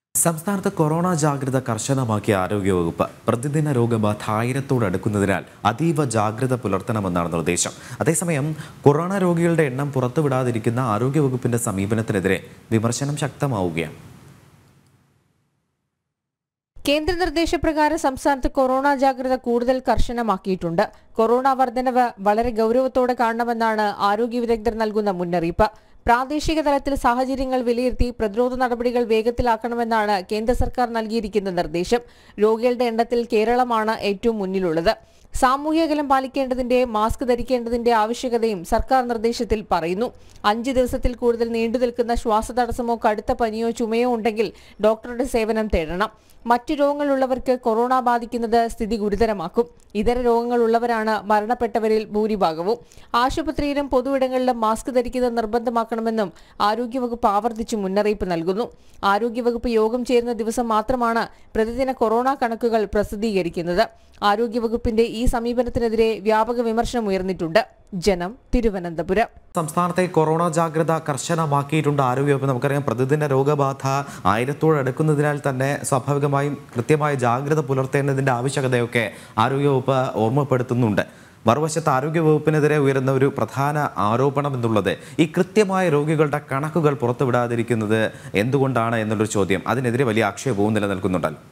സംസ്ഥാനത്ത് കൊറോണ ജാഗ്രത കർശനമാക്കിയ ആരോഗ്യവകുപ്പ് പ്രതിദിന രോഗബാധ ആയിരത്തോടടുക്കുന്നതിനാൽ അതീവ ജാഗ്രത പുലർത്തണമെന്നാണ് നിർദ്ദേശം അതേസമയം കൊറോണ രോഗികളുടെ എണ്ണം പുറത്തുവിടാതിരിക്കുന്ന ആരോഗ്യവകുപ്പിന്റെ സമീപനത്തിനെതിരെ വിമർശനം ശക്തമാവുകയാണ് കേന്ദ്ര നിർദ്ദേശപ്രകാരം സംസ്ഥാനത്ത് കൊറോണ ജാഗ്രത കൂടുതൽ കർശനമാക്കിയിട്ടുണ്ട് കൊറോണ വർധനവ് വളരെ ഗൗരവത്തോടെ കാണണമെന്നാണ് ആരോഗ്യ വിദഗ്ധർ നൽകുന്ന മുന്നറിയിപ്പ് പ്രാദേശിക തലത്തിൽ സാഹചര്യങ്ങൾ വിലയിരുത്തി പ്രതിരോധ നടപടികൾ വേഗത്തിലാക്കണമെന്നാണ് കേന്ദ്ര സർക്കാർ നൽകിയിരിക്കുന്ന നിർദ്ദേശം രോഗികളുടെ എണ്ണത്തിൽ കേരളമാണ് ഏറ്റവും മുന്നിലുള്ളത് സാമൂഹ്യ അകലം പാലിക്കേണ്ടതിന്റെ മാസ്ക് ധരിക്കേണ്ടതിന്റെ ആവശ്യകതയും സർക്കാർ നിർദ്ദേശത്തിൽ പറയുന്നു അഞ്ച് ദിവസത്തിൽ കൂടുതൽ നീണ്ടു നിൽക്കുന്ന ശ്വാസതടസ്സമോ കടുത്ത പനിയോ ചുമയോ ഉണ്ടെങ്കിൽ ഡോക്ടറുടെ സേവനം തേടണം മറ്റു രോഗങ്ങളുള്ളവർക്ക് കൊറോണ ബാധിക്കുന്നത് സ്ഥിതി ഗുരുതരമാക്കും ഇതര രോഗങ്ങളുള്ളവരാണ് മരണപ്പെട്ടവരിൽ ഭൂരിഭാഗവും ആശുപത്രിയിലും പൊതുവിടങ്ങളിലും മാസ്ക് ധരിക്കുന്നത് നിർബന്ധമാക്കണമെന്നും ആരോഗ്യവകുപ്പ് ആവർത്തിച്ച് മുന്നറിയിപ്പ് നൽകുന്നു ആരോഗ്യവകുപ്പ് യോഗം ചേരുന്ന ദിവസം മാത്രമാണ് പ്രതിദിന കൊറോണ കണക്കുകൾ പ്രസിദ്ധീകരിക്കുന്നത് ആരോഗ്യവകുപ്പിന്റെ ഈ സമീപനത്തിനെതിരെ വ്യാപക വിമർശനം ഉയർന്നിട്ടുണ്ട് ജനം തിരുവനന്തപുരം സംസ്ഥാനത്തെ കൊറോണ ജാഗ്രത കർശനമാക്കിയിട്ടുണ്ട് ആരോഗ്യവകുപ്പ് നമുക്കറിയാം പ്രതിദിന രോഗബാധ ആയിരത്തോടടുക്കുന്നതിനാൽ തന്നെ സ്വാഭാവികമായും കൃത്യമായ ജാഗ്രത പുലർത്തേണ്ടതിൻ്റെ ആവശ്യകതയൊക്കെ ആരോഗ്യവകുപ്പ് ഓർമ്മപ്പെടുത്തുന്നുണ്ട് മറുവശത്ത് ആരോഗ്യവകുപ്പിനെതിരെ ഉയരുന്ന ഒരു പ്രധാന ആരോപണം എന്നുള്ളത് ഈ കൃത്യമായ രോഗികളുടെ കണക്കുകൾ പുറത്തുവിടാതിരിക്കുന്നത് എന്തുകൊണ്ടാണ് എന്നുള്ളൊരു ചോദ്യം അതിനെതിരെ വലിയ ആക്ഷേപവും നിലനിൽക്കുന്നുണ്ടല്ലോ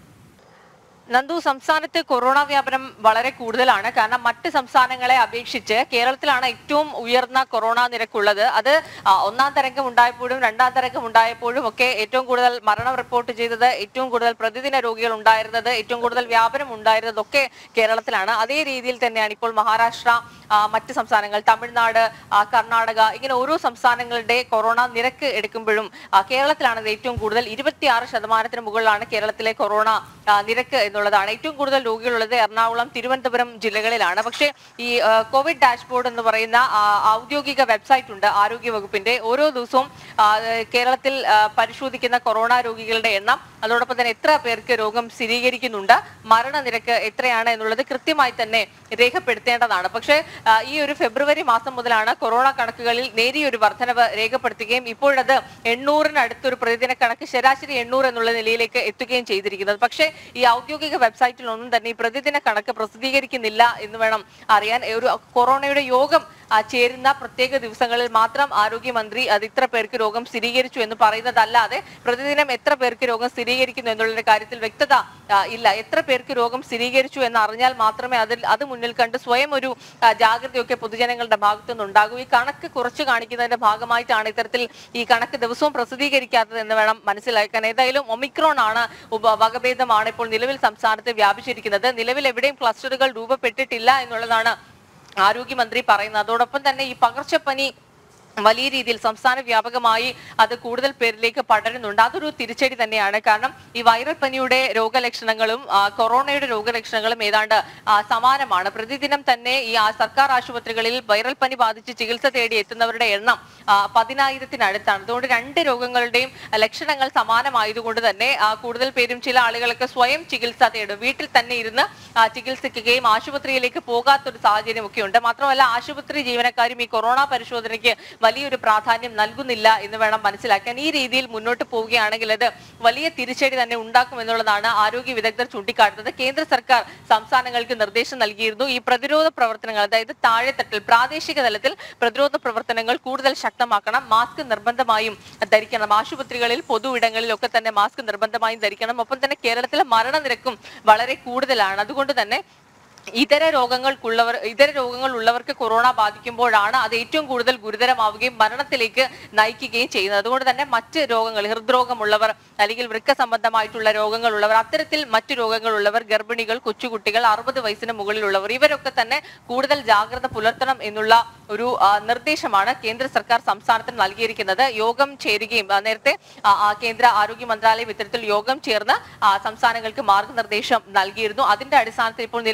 നന്ദു സംസ്ഥാനത്ത് കൊറോണ വ്യാപനം വളരെ കൂടുതലാണ് കാരണം മറ്റ് സംസ്ഥാനങ്ങളെ അപേക്ഷിച്ച് കേരളത്തിലാണ് ഏറ്റവും ഉയർന്ന കൊറോണ നിരക്കുള്ളത് അത് ആ, ഒന്നാം തരംഗം ഉണ്ടായപ്പോഴും രണ്ടാം തരംഗം ഉണ്ടായപ്പോഴും ഒക്കെ ഏറ്റവും കൂടുതൽ മരണം റിപ്പോർട്ട് ചെയ്തത് ഏറ്റവും കൂടുതൽ പ്രതിദിന രോഗികൾ ഉണ്ടായിരുന്നത് ഏറ്റവും കൂടുതൽ വ്യാപനം ഉണ്ടായിരുന്നതൊക്കെ കേരളത്തിലാണ് അതേ രീതിയിൽ തന്നെയാണ് ഇപ്പോൾ മഹാരാഷ്ട്ര ആ, മറ്റ് സംസ്ഥാനങ്ങൾ തമിഴ്നാട് ആ, കർണാടക ഇങ്ങനെ ഓരോ സംസ്ഥാനങ്ങളുടെ കൊറോണ നിരക്ക് എടുക്കുമ്പോഴും ആ, കേരളത്തിലാണ് ഇത് ഏറ്റവും കൂടുതൽ ഇരുപത്തിയാറ് ശതമാനത്തിന് മുകളിലാണ് കേരളത്തിലെ കൊറോണ ആ, നിരക്ക് എന്നുള്ളതാണ് ഏറ്റവും കൂടുതൽ രോഗികളുള്ളത് എറണാകുളം തിരുവനന്തപുരം ജില്ലകളിലാണ് പക്ഷേ ഈ ആ, കോവിഡ് ഡാഷ്ബോർഡ് എന്ന് പറയുന്ന ആ, ഔദ്യോഗിക വെബ്സൈറ്റ് ഉണ്ട് ആരോഗ്യ വകുപ്പിന്റെ ഓരോ ദിവസവും ആ, കേരളത്തിൽ ആ, പരിശോധിക്കുന്ന കൊറോണ രോഗികളുടെ എണ്ണം അതോടൊപ്പം തന്നെ എത്ര പേർക്ക് രോഗം സ്ഥിരീകരിക്കുന്നുണ്ട് മരണനിരക്ക് എത്രയാണ് എന്നുള്ളത് കൃത്യമായി തന്നെ രേഖപ്പെടുത്തേണ്ടതാണ് പക്ഷേ ആ, ഈ ഒരു ഫെബ്രുവരി മാസം മുതലാണ് കൊറോണ കണക്കുകളിൽ നേരിയൊരു വർധനവ് രേഖപ്പെടുത്തുകയും ഇപ്പോഴത് എണ്ണൂറിനടുത്തൊരു പ്രതിദിന കണക്ക് ശരാശരി എണ്ണൂറ് എന്നുള്ള നിലയിലേക്ക് എത്തുകയും ചെയ്തിരിക്കുന്നത് പക്ഷേ ഈ ഔദ്യോഗിക വെബ്സൈറ്റിൽ ഒന്നും തന്നെ ഈ പ്രതിദിന കണക്ക് പ്രസിദ്ധീകരിക്കുന്നില്ല എന്ന് വേണം അറിയാൻ ഒരു കൊറോണയുടെ യോഗം ആ, ചേരുന്ന പ്രത്യേക ദിവസങ്ങളിൽ മാത്രം ആരോഗ്യമന്ത്രി അത് ഇത്ര പേർക്ക് രോഗം സ്ഥിരീകരിച്ചു എന്ന് പറയുന്നതല്ലാതെ പ്രതിദിനം എത്ര പേർക്ക് രോഗം സ്ഥിരീകരിക്കുന്നു എന്നുള്ള കാര്യത്തിൽ വ്യക്തത ആ, ഇല്ല എത്ര പേർക്ക് രോഗം സ്ഥിരീകരിച്ചു എന്ന് അറിഞ്ഞാൽ മാത്രമേ അതിൽ അത് മുന്നിൽ കണ്ട് സ്വയം ഒരു ആ, ജാഗ്രതയൊക്കെ പൊതുജനങ്ങളുടെ ഭാഗത്തു നിന്നുണ്ടാകൂ ഈ കണക്ക് കുറച്ച് കാണിക്കുന്നതിന്റെ ഭാഗമായിട്ടാണ് ഇത്തരത്തിൽ ഈ കണക്ക് ദിവസവും പ്രസിദ്ധീകരിക്കാത്തത് എന്ന് വേണം മനസ്സിലാക്കാൻ ഏതായാലും ഒമിക്രോൺ ആണ് ഉപ വകഭേദമാണ് ഇപ്പോൾ നിലവിൽ സംസ്ഥാനത്ത് വ്യാപിച്ചിരിക്കുന്നത് നിലവിൽ എവിടെയും ക്ലസ്റ്ററുകൾ രൂപപ്പെട്ടിട്ടില്ല എന്നുള്ളതാണ് ആരോഗ്യമന്ത്രി പറയുന്നത് അതോടൊപ്പം തന്നെ ഈ പകർച്ചപ്പനി വലിയ രീതിയിൽ സംസ്ഥാന വ്യാപകമായി അത് കൂടുതൽ പേരിലേക്ക് പടരുന്നുണ്ട് അതൊരു തിരിച്ചടി തന്നെയാണ് കാരണം ഈ വൈറൽ പനിയുടെ രോഗലക്ഷണങ്ങളും ആ, കൊറോണയുടെ രോഗലക്ഷണങ്ങളും ഏതാണ്ട് ആ, സമാനമാണ് പ്രതിദിനം തന്നെ ഈ ആ, സർക്കാർ ആശുപത്രികളിൽ വൈറൽ പനി ബാധിച്ച് ചികിത്സ തേടി എത്തുന്നവരുടെ എണ്ണം ആ, പതിനായിരത്തിനടുത്താണ് അതുകൊണ്ട് രണ്ട് രോഗങ്ങളുടെയും ലക്ഷണങ്ങൾ സമാനമായതുകൊണ്ട് തന്നെ ആ, കൂടുതൽ പേരും ചില ആളുകളൊക്കെ സ്വയം ചികിത്സ തേടും വീട്ടിൽ തന്നെ ഇരുന്ന് ആ, ചികിത്സിക്കുകയും ആശുപത്രിയിലേക്ക് പോകാത്തൊരു സാഹചര്യം ഒക്കെ ഉണ്ട് മാത്രമല്ല ആശുപത്രി ജീവനക്കാരും ഈ കൊറോണ പരിശോധനയ്ക്ക് വലിയൊരു പ്രാധാന്യം നൽകുന്നില്ല എന്ന് വേണം മനസ്സിലാക്കാൻ ഈ രീതിയിൽ മുന്നോട്ട് പോവുകയാണെങ്കിൽ അത് വലിയ തിരിച്ചടി തന്നെ ഉണ്ടാക്കും എന്നുള്ളതാണ് ആരോഗ്യ വിദഗ്ധർ ചൂണ്ടിക്കാട്ടുന്നത് കേന്ദ്ര സർക്കാർ സംസ്ഥാനങ്ങൾക്ക് നിർദ്ദേശം നൽകിയിരുന്നു ഈ പ്രതിരോധ പ്രവർത്തനങ്ങൾ അതായത് താഴെത്തട്ടിൽ പ്രാദേശിക തലത്തിൽ പ്രതിരോധ പ്രവർത്തനങ്ങൾ കൂടുതൽ ശക്തമാക്കണം മാസ്ക് നിർബന്ധമായും ധരിക്കണം ആശുപത്രികളിൽ പൊതു ഇടങ്ങളിലൊക്കെ തന്നെ മാസ്ക് നിർബന്ധമായും ധരിക്കണം ഒപ്പം തന്നെ കേരളത്തിലെ മരണനിരക്കും വളരെ കൂടുതലാണ് അതുകൊണ്ട് തന്നെ ഇതര രോഗങ്ങൾക്കുള്ളവർ ഇതര രോഗങ്ങൾ ഉള്ളവർക്ക് കൊറോണ ബാധിക്കുമ്പോഴാണ് അത് ഏറ്റവും കൂടുതൽ ഗുരുതരമാവുകയും മരണത്തിലേക്ക് നയിക്കുകയും ചെയ്യുന്നത് അതുകൊണ്ട് തന്നെ മറ്റ് രോഗങ്ങൾ ഹൃദ്രോഗമുള്ളവർ അല്ലെങ്കിൽ വൃക്ക സംബന്ധമായിട്ടുള്ള രോഗങ്ങളുള്ളവർ അത്തരത്തിൽ മറ്റു രോഗങ്ങളുള്ളവർ ഗർഭിണികൾ കൊച്ചുകുട്ടികൾ അറുപത് വയസ്സിന് മുകളിലുള്ളവർ ഇവരൊക്കെ തന്നെ കൂടുതൽ ജാഗ്രത പുലർത്തണം എന്നുള്ള ഒരു ആ, നിർദ്ദേശമാണ് കേന്ദ്ര സർക്കാർ സംസ്ഥാനത്തിന് നൽകിയിരിക്കുന്നത് യോഗം ചേരുകയും ആ, നേരത്തെ ആ, ആ, കേന്ദ്ര ആരോഗ്യ മന്ത്രാലയം ഇത്തരത്തിൽ യോഗം ചേർന്ന് ആ, സംസ്ഥാനങ്ങൾക്ക് മാർഗനിർദ്ദേശം നൽകിയിരുന്നു അതിന്റെ അടിസ്ഥാനത്തിൽ ഇപ്പോൾ നിലവിൽ എല്ലാ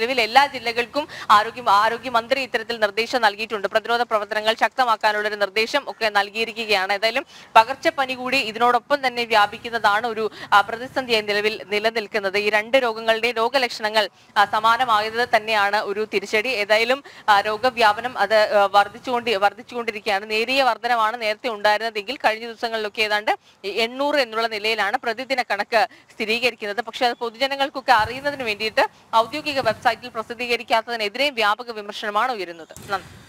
ജില്ലകൾക്കും ആരോഗ്യ ആരോഗ്യമന്ത്രി ഇത്തരത്തിൽ നിർദ്ദേശം നൽകിയിട്ടുണ്ട് പ്രതിരോധ പ്രവർത്തനങ്ങൾ ശക്തമാക്കാനുള്ള ഒരു നിർദ്ദേശം ഒക്കെ നൽകിയിരിക്കുകയാണ് ഏതായാലും പകർച്ചപ്പനി കൂടി ഇതിനോടൊപ്പം തന്നെ വ്യാപിക്കുന്നതാണ് ഒരു ആ, പ്രതിസന്ധിയായി നിലവിൽ നിലനിൽക്കുന്നത് ഈ രണ്ട് രോഗങ്ങളുടെയും രോഗലക്ഷണങ്ങൾ ആ, സമാനമായത് തന്നെയാണ് ഒരു തിരിച്ചടി ഏതായാലും ആ, രോഗവ്യാപനം അത് ആ, വർദ്ധിച്ചുകൊണ്ട് വർദ്ധിച്ചുകൊണ്ടിരിക്കുകയാണ് നേരിയ വർധനമാണ് നേരത്തെ ഉണ്ടായിരുന്നതെങ്കിൽ കഴിഞ്ഞ ദിവസങ്ങളിലൊക്കെ ഏതാണ്ട് എണ്ണൂറ് എന്നുള്ള നിലയിലാണ് പ്രതിദിന കണക്ക് സ്ഥിരീകരിക്കുന്നത് പക്ഷേ അത് പൊതുജനങ്ങൾക്കൊക്കെ അറിയുന്നതിന് വേണ്ടിയിട്ട് ഔദ്യോഗിക വെബ്സൈറ്റിൽ പ്രസിദ്ധീകരിക്കാത്തതിനെതിരെ വ്യാപക വിമർശനമാണ് ഉയരുന്നത് നന്ദി